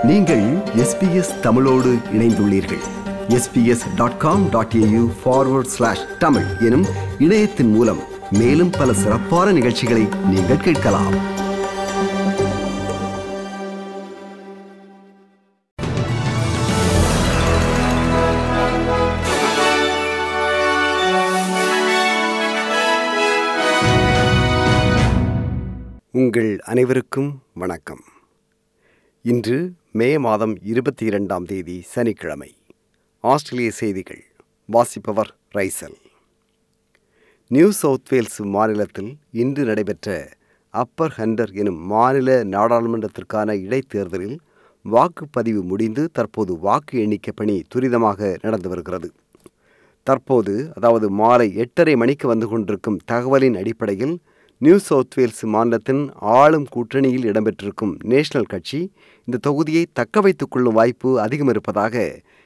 நீங்கள் எஸ்பிஎஸ் தமிழோடு இணைந்துள்ளீர்கள் SBS dot com dot AU forward slash Tamil எனும் இணையத்தின் மூலம் மேலும் பல சிறப்பான நிகழ்ச்சிகளை நீங்கள் கேட்கலாம் உங்கள் அனைவருக்கும் வணக்கம் இன்று மே மாதம் இருபத்தி இரண்டாம் தேதி சனிக்கிழமை ஆஸ்திரேலிய செய்திகள் வாசிப்பவர் ரைசல் நியூ சவுத் வேல்ஸ் மாநிலத்தில் இன்று நடைபெற்ற அப்பர் ஹண்டர் எனும் மாநில நாடாளுமன்றத்திற்கான இடைத்தேர்தலில் வாக்குப்பதிவு முடிந்து தற்போது வாக்கு எண்ணிக்கை பணி துரிதமாக நடந்து வருகிறது தற்போது அதாவது மாலை எட்டரை மணிக்கு வந்து கொண்டிருக்கும் தகவலின் அடிப்படையில் நியூ சவுத் வேல்ஸ் மாநிலத்தின் ஆளும் கூட்டணியில் இடம்பெற்றிருக்கும் நேஷனல் கட்சி இந்த தொகுதியை தக்க வைத்துக் கொள்ளும் வாய்ப்பு அதிகம் இருப்பதாக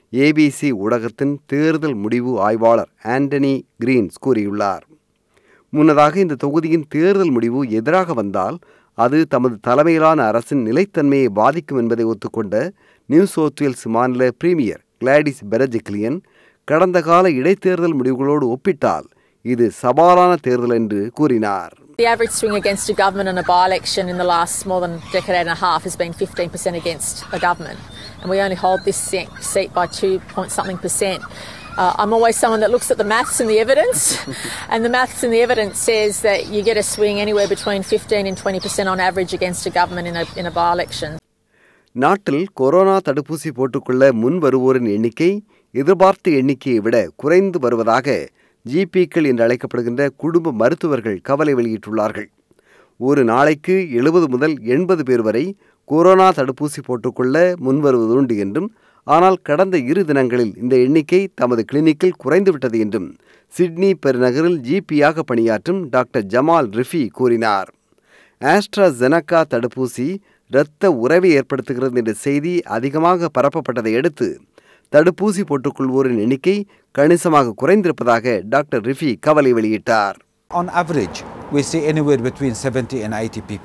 ஏபிசி ஊடகத்தின் தேர்தல் முடிவு ஆய்வாளர் ஆண்டனி கிரீன்ஸ் கூறியுள்ளார் முன்னதாக இந்த தொகுதியின் தேர்தல் முடிவு எதிராக வந்தால் அது தமது தலைமையிலான அரசின் நிலைத்தன்மையை பாதிக்கும் என்பதை ஒத்துக்கொண்ட நியூ சவுத் வேல்ஸ் மாநில பிரீமியர் கிளாடிஸ் பெரஜிக்லியன் கடந்த கால இடைத்தேர்தல் முடிவுகளோடு ஒப்பிட்டால் இது சவாலான தேர்தல் என்று கூறினார் The average swing against a government in a by-election in the last more than decade and a half has been 15% against a government, and we only hold this se- seat by two point something percent. Uh, I'm always someone that looks at the maths and the evidence, and the maths and the evidence says that you get a swing anywhere between 15 and 20% on average against a government in a, in a by-election. நாட்டில் corona தடுப்பூசி போட்டுக்கொள்ள முன் வருவோரின் எண்ணிக்கை எதிர்பார்த்த எண்ணிக்கையை விட குறைந்து வருவதாக ஜிபிக்கள் என்று அழைக்கப்படுகின்ற குடும்ப மருத்துவர்கள் கவலை வெளியிட்டுள்ளார்கள் ஒரு நாளைக்கு எழுபது முதல் எண்பது பேர் வரை கொரோனா தடுப்பூசி போட்டுக்கொள்ள முன்வருவதுண்டு என்றும் ஆனால் கடந்த இரு தினங்களில் இந்த எண்ணிக்கை தமது கிளினிக்கில் குறைந்துவிட்டது என்றும் சிட்னி பெருநகரில் ஜிபியாக பணியாற்றும் டாக்டர் ஜமால் ரிஃபி கூறினார் ஆஸ்ட்ராஜெனக்கா தடுப்பூசி இரத்த உறவை ஏற்படுத்துகிறது என்ற செய்தி அதிகமாக பரப்பப்பட்டதை அடுத்து தடுப்பூசி போட்டுக்கொள்வோரின் எண்ணிக்கை கணிசமாக குறைந்திருப்பதாக டாக்டர் ரிஃபி கவலை வெளியிட்டார் On average, we see anywhere between 70 and 80 pe-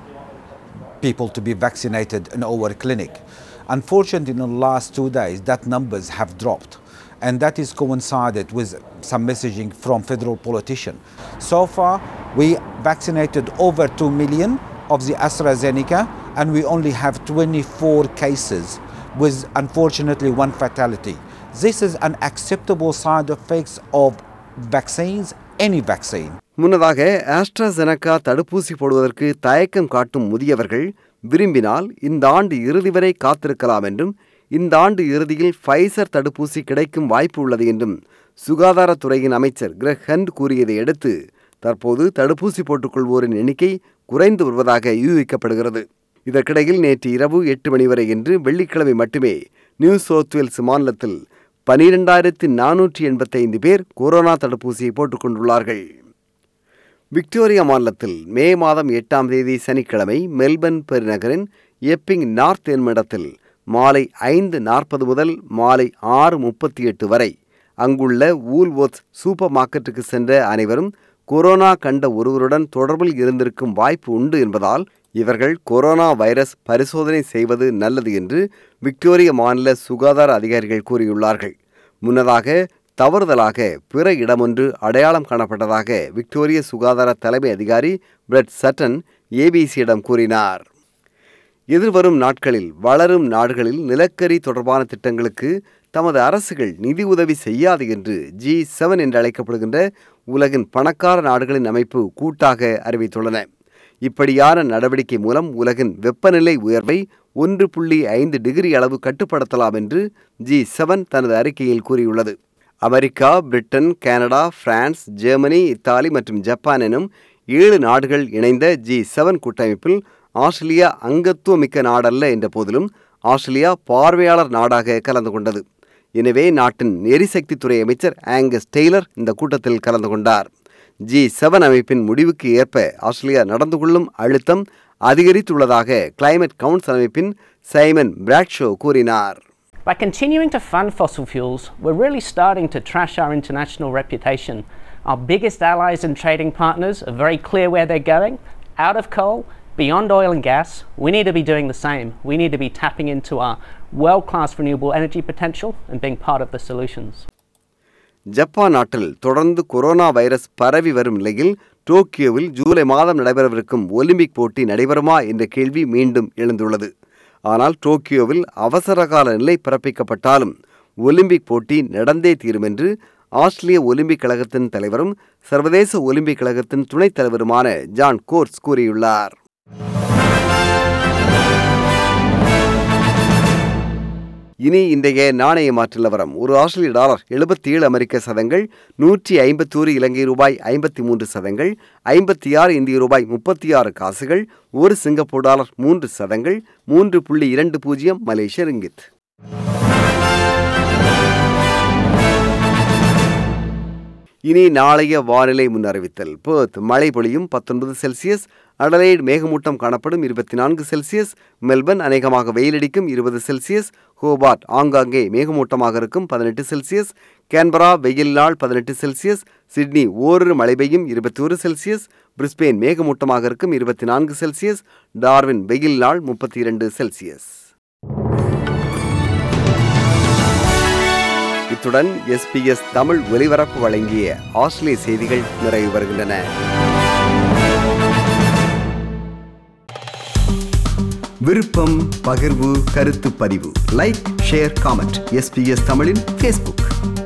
people to be vaccinated in our clinic. Unfortunately, in the last two days, that numbers have dropped. And that is coincided with some messaging from federal politician. So far, we vaccinated over 2 million of the AstraZeneca, and we only have 24 cases with unfortunately one fatality. This is an acceptable side effects of vaccines, any vaccine. முன்னதாக ஆஸ்ட்ராஜெனக்கா தடுப்பூசி போடுவதற்கு தயக்கம் காட்டும் முதியவர்கள் விரும்பினால் இந்த ஆண்டு இறுதி வரை காத்திருக்கலாம் என்றும் இந்த ஆண்டு இறுதியில் ஃபைசர் தடுப்பூசி கிடைக்கும் வாய்ப்பு உள்ளது என்றும் சுகாதாரத்துறையின் அமைச்சர் கிரெக் ஹண்ட் கூறியதை அடுத்து தற்போது தடுப்பூசி போட்டுக்கொள்வோரின் எண்ணிக்கை குறைந்து வருவதாக யூகிக்கப்படுகிறது இதற்கிடையில் நேற்று இரவு எட்டு மணி வரை என்று வெள்ளிக்கிழமை மட்டுமே நியூ சவுத் வேல்ஸ் மாநிலத்தில் பனிரெண்டாயிரத்தி நானூற்றி எண்பத்தைந்து பேர் கொரோனா தடுப்பூசியை போட்டுக்கொண்டுள்ளார்கள் விக்டோரியா மாநிலத்தில் மே மாதம் எட்டாம் தேதி சனிக்கிழமை மெல்பர்ன் பெருநகரின் எப்பிங் நார்த் என்னுமிடத்தில் மாலை ஐந்து நாற்பது முதல் மாலை ஆறு முப்பத்தி எட்டு வரை அங்குள்ள வூல்வொர்த்ஸ் சூப்பர் மார்க்கெட்டுக்கு சென்ற அனைவரும் கொரோனா கண்ட ஒருவருடன் தொடர்பில் இருந்திருக்கும் வாய்ப்பு உண்டு என்பதால் இவர்கள் கொரோனா வைரஸ் பரிசோதனை செய்வது நல்லது என்று விக்டோரிய மாநில சுகாதார அதிகாரிகள் கூறியுள்ளார்கள் முன்னதாக தவறுதலாக பிற இடமொன்று அடையாளம் காணப்பட்டதாக விக்டோரிய சுகாதார தலைமை அதிகாரி பிரெட் சட்டன் ஏபிசியிடம் கூறினார் எதிர்வரும் நாட்களில் வளரும் நாடுகளில் நிலக்கரி தொடர்பான திட்டங்களுக்கு தமது அரசுகள் நிதி உதவி செய்யாது என்று ஜி செவன் என்று அழைக்கப்படுகின்ற உலகின் பணக்கார நாடுகளின் அமைப்பு கூட்டாக அறிவித்துள்ளன இப்படியான நடவடிக்கை மூலம் உலகின் வெப்பநிலை உயர்வை ஒன்று புள்ளி ஐந்து டிகிரி அளவு கட்டுப்படுத்தலாம் என்று ஜி செவன் தனது அறிக்கையில் கூறியுள்ளது America Britain Canada France Germany Italy மற்றும் ஜப்பான் எனும் ஏழு நாடுகள் இணைந்த ஜி செவன் கூட்டமைப்பில் ஆஸ்திரேலியா அங்கத்துவமிக்க நாடல்ல என்ற போதிலும் ஆஸ்திரேலியா பார்வையாளர் நாடாக கலந்து கொண்டது எனவே நாட்டின் எரிசக்தி துறை அமைச்சர் ஆங்கஸ் டெய்லர் இந்த கூட்டத்தில் கலந்து கொண்டார் ஜி செவன் அமைப்பின் முடிவுக்கு ஏற்ப ஆஸ்திரேலியா நடந்து கொள்ளும் அழுத்தம் அதிகரித்துள்ளதாக கிளைமேட் கவுன்சில் அமைப்பின் சைமன் பிராட்ஷோ கூறினார் By continuing to fund fossil fuels, we're really starting to trash our international reputation. Our biggest allies and trading partners are very clear where they're going out of coal Beyond oil and gas, we need to be doing the same. We need to be tapping into our world class renewable energy potential and being part of the solutions. Japan நாட்டில் தொடர்ந்து corona virus பரவி வரும் நிலையில் டோக்கியோவில் ஜூலை மாதம் நடைபெறவிருக்கும் Olympic போட்டி நடைபெறுமா என்ற கேள்வி மீண்டும் எழுந்துள்ளது ஆனால் டோக்கியோவில் அவசரகால நிலை பிறப்பிக்கப்பட்டாலும் ஒலிம்பிக் போட்டி நடந்தே தீரும் என்று ஆஸ்திரேலிய ஒலிம்பிக் கழகத்தின் தலைவரும் சர்வதேச ஒலிம்பிக் கழகத்தின் துணைத் தலைவருமான ஜான் கோர்ஸ் கூறியுள்ளார் இனி இன்றைய நாணய மாற்று நிலவரம் ஒரு ஆஸ்திரேலிய டாலர் எழுபத்தி ஏழு அமெரிக்க சதங்கள் நூற்றி ஐம்பத்தோரு இலங்கை ரூபாய் ஐம்பத்தி மூன்று சதங்கள் ஐம்பத்தி ஆறு இந்திய ரூபாய் முப்பத்தி ஆறு காசுகள் ஒரு சிங்கப்பூர் டாலர் மூன்று சதங்கள் மூன்று புள்ளி இரண்டு பூஜ்ஜியம் மலேசிய ரிங்கித் இனி நாளைய வானிலை முன்னறிவித்தல் பேர்த் மழை பொழியும் பத்தொன்பது செல்சியஸ் அடலைட் மேகமூட்டம் காணப்படும் இருபத்தி நான்கு செல்சியஸ் மெல்பர்ன் அநேகமாக வெயிலடிக்கும் இருபது செல்சியஸ் ஹோபார்ட் ஆங்காங்கே மேகமூட்டமாக இருக்கும் பதினெட்டு செல்சியஸ் கேன்பரா வெயில் நாள் பதினெட்டு செல்சியஸ் சிட்னி ஓரிரு மழை பெய்யும் இருபத்தி ஒரு செல்சியஸ் பிரிஸ்பெயின் மேகமூட்டமாக இருக்கும் இருபத்தி நான்கு செல்சியஸ் டார்வின் வெயில் நாள் முப்பத்தி இரண்டு செல்சியஸ் இத்துடன் எஸ்பிஎஸ் தமிழ் ஒலிபரப்பு வழங்கிய ஆஸ்திரேலிய செய்திகள் நிறைவு வருகின்றன விருப்பம் பகிர்வு கருத்து பதிவு லைக் ஷேர் காமெண்ட் எஸ்பிஎஸ் தமிழின் ஃபேஸ்புக்